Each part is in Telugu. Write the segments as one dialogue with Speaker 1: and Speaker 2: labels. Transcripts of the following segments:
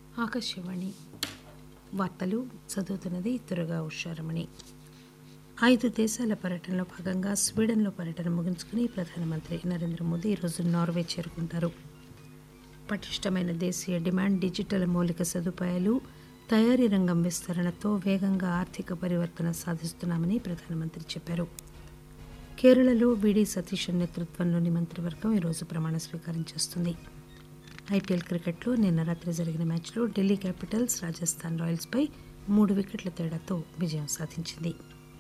Speaker 1: ఆకాశవాణి వార్తలు చదువుతున్నది తురగా ఉషారమణి ఐదు దేశాల పర్యటనలో భాగంగా స్వీడన్లో పర్యటన ముగించుకుని ప్రధానమంత్రి నరేంద్ర మోదీ ఈరోజు నార్వే చేరుకుంటారు పటిష్టమైన దేశీయ డిమాండ్ డిజిటల్ మౌలిక సదుపాయాలు తయారీ రంగం విస్తరణతో వేగంగా ఆర్థిక పరివర్తన సాధిస్తున్నామని ప్రధానమంత్రి చెప్పారు కేరళలో విడి సతీశన్ నేతృత్వంలోని మంత్రివర్గం ఈరోజు ప్రమాణ స్వీకారం చేస్తుంది ఐపీఎల్ క్రికెట్లో నిన్న రాత్రి జరిగిన మ్యాచ్లో ఢిల్లీ క్యాపిటల్స్ రాజస్థాన్ రాయల్స్పై మూడు వికెట్ల తేడాతో విజయం సాధించింది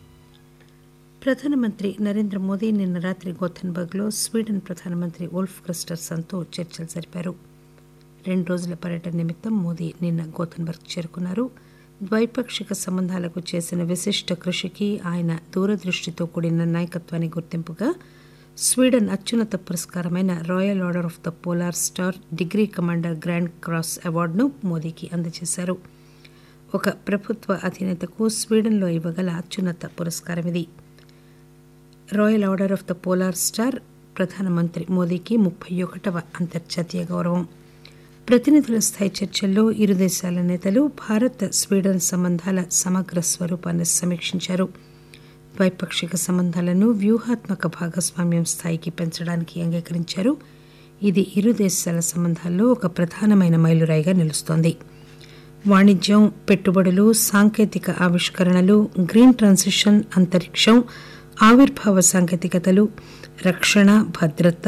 Speaker 1: ప్రధానమంత్రి నరేంద్ర మోదీ నిన్న రాత్రి గోథెన్బర్గ్లో స్వీడన్ ప్రధానమంత్రి ఉల్ఫ్ క్రిస్టర్సన్తో చర్చలు జరిపారు రెండు రోజుల పర్యటన నిమిత్తం మోదీ నిన్న గోథెన్బర్గ్ చేరుకున్నారు ద్వైపాక్షిక సంబంధాలకు చేసిన విశిష్ట కృషికి ఆయన దూరదృష్టితో కూడిన నాయకత్వానికి గుర్తింపుగా స్వీడన్ అత్యున్నత పురస్కారమైన royal order of the polar star degree commander grand cross అవార్డును మోదీకి అందజేశారు ఒక ప్రభుత్వ అధినేతకు స్వీడన్లో ఇవ్వగల అత్యున్నత పురస్కారం ఇది royal order of the polar star ప్రధానమంత్రి మోదీకి ముప్పై ఒకటవ అంతర్జాతీయ గౌరవం ప్రతినిధుల స్థాయి చర్చల్లో ఇరు దేశాల నేతలు భారత్ స్వీడన్ సంబంధాల సమగ్ర స్వరూపాన్ని సమీక్షించారు ద్వైపాక్షిక సంబంధాలను వ్యూహాత్మక భాగస్వామ్యం స్థాయికి పెంచడానికి అంగీకరించారు ఇది ఇరు దేశాల సంబంధాల్లో ఒక ప్రధానమైన మైలురాయిగా నిలుస్తోంది వాణిజ్యం పెట్టుబడులు సాంకేతిక ఆవిష్కరణలు గ్రీన్ ట్రాన్సిషన్ అంతరిక్షం ఆవిర్భావ సాంకేతికతలు రక్షణ భద్రత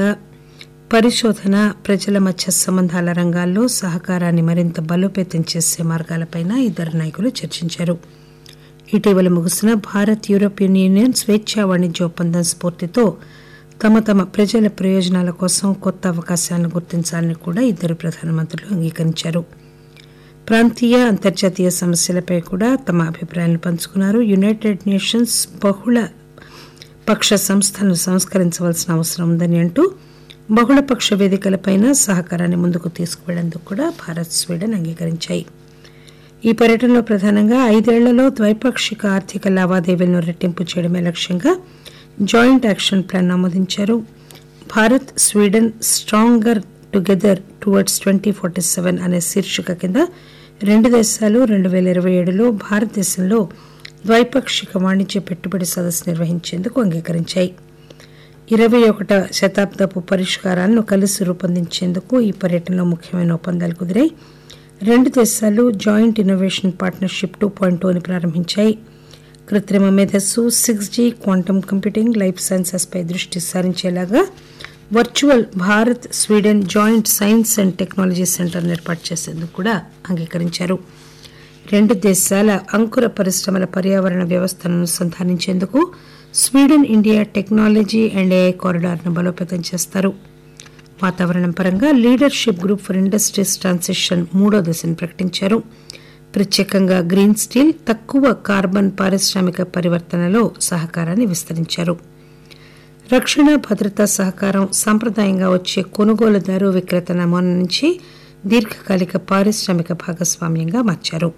Speaker 1: పరిశోధన ప్రజల మధ్య సంబంధాల రంగాల్లో సహకారాన్ని మరింత బలోపేతం చేసే మార్గాలపై ఇద్దరు నాయకులు చర్చించారు ఇటీవల ముగిసిన భారత్ యూరోపియన్ యూనియన్ స్వేచ్ఛా వాణిజ్య ఒప్పందం స్ఫూర్తితో తమ తమ ప్రజల ప్రయోజనాల కోసం కొత్త అవకాశాలను గుర్తించాలని కూడా ఇద్దరు ప్రధానమంత్రులు అంగీకరించారు ప్రాంతీయ అంతర్జాతీయ సమస్యలపై కూడా తమ అభిప్రాయాలను పంచుకున్నారు యునైటెడ్ నేషన్స్ బహుళ పక్ష సంస్థలను సంస్కరించవలసిన అవసరం ఉందని అంటూ బహుళపక్ష వేదికలపైన సహకారాన్ని ముందుకు తీసుకువెళ్లేందుకు కూడా భారత్ స్వీడన్ అంగీకరించాయి ఈ పర్యటనలో ప్రధానంగా ఐదేళ్లలో ద్వైపాక్షిక ఆర్థిక లావాదేవీలను రెట్టింపు చేయడమే లక్ష్యంగా జాయింట్ యాక్షన్ ప్లాన్ ఆమోదించారు Bharat Sweden stronger together towards twenty forty seven అనే శీర్షిక కింద రెండు దేశాలు రెండు వేల ఇరవై ఏడులో భారతదేశంలో ద్వైపాక్షిక వాణిజ్య పెట్టుబడి సదస్సు నిర్వహించేందుకు అంగీకరించాయి ఇరవై ఒకట శతాబ్దపు పరిష్కారాలను కలిసి రూపొందించేందుకు ఈ పర్యటనలో ముఖ్యమైన ఒప్పందాలు కుదిరాయి రెండు దేశాలు joint innovation partnership two point టూని ప్రారంభించాయి కృత్రిమ మేధస్సు six G quantum computing life sciences పై దృష్టి సారించేలాగా virtual Bharat Sweden joint science and technology centre ఏర్పాటు చేసేందుకు కూడా అంగీకరించారు రెండు దేశాల అంకుర పరిశ్రమల పర్యావరణ వ్యవస్థను అనుసంధానించేందుకు Sweden India technology and AI కారిడార్ను బలోపేతం చేస్తారు వాతావరణం పరంగా leadership group for industries transition మూడో దశను ప్రకటించారు ప్రత్యేకంగా గ్రీన్ స్టీల్ తక్కువ కార్బన్ పారిశ్రామిక పరివర్తనలో సహకారాన్ని విస్తరించారు రక్షణ భద్రతా సహకారం సాంప్రదాయంగా వచ్చే కొనుగోలుదారు విక్రేత నమూనా నుంచి దీర్ఘకాలిక పారిశ్రామిక భాగస్వామ్యంగా మార్చారు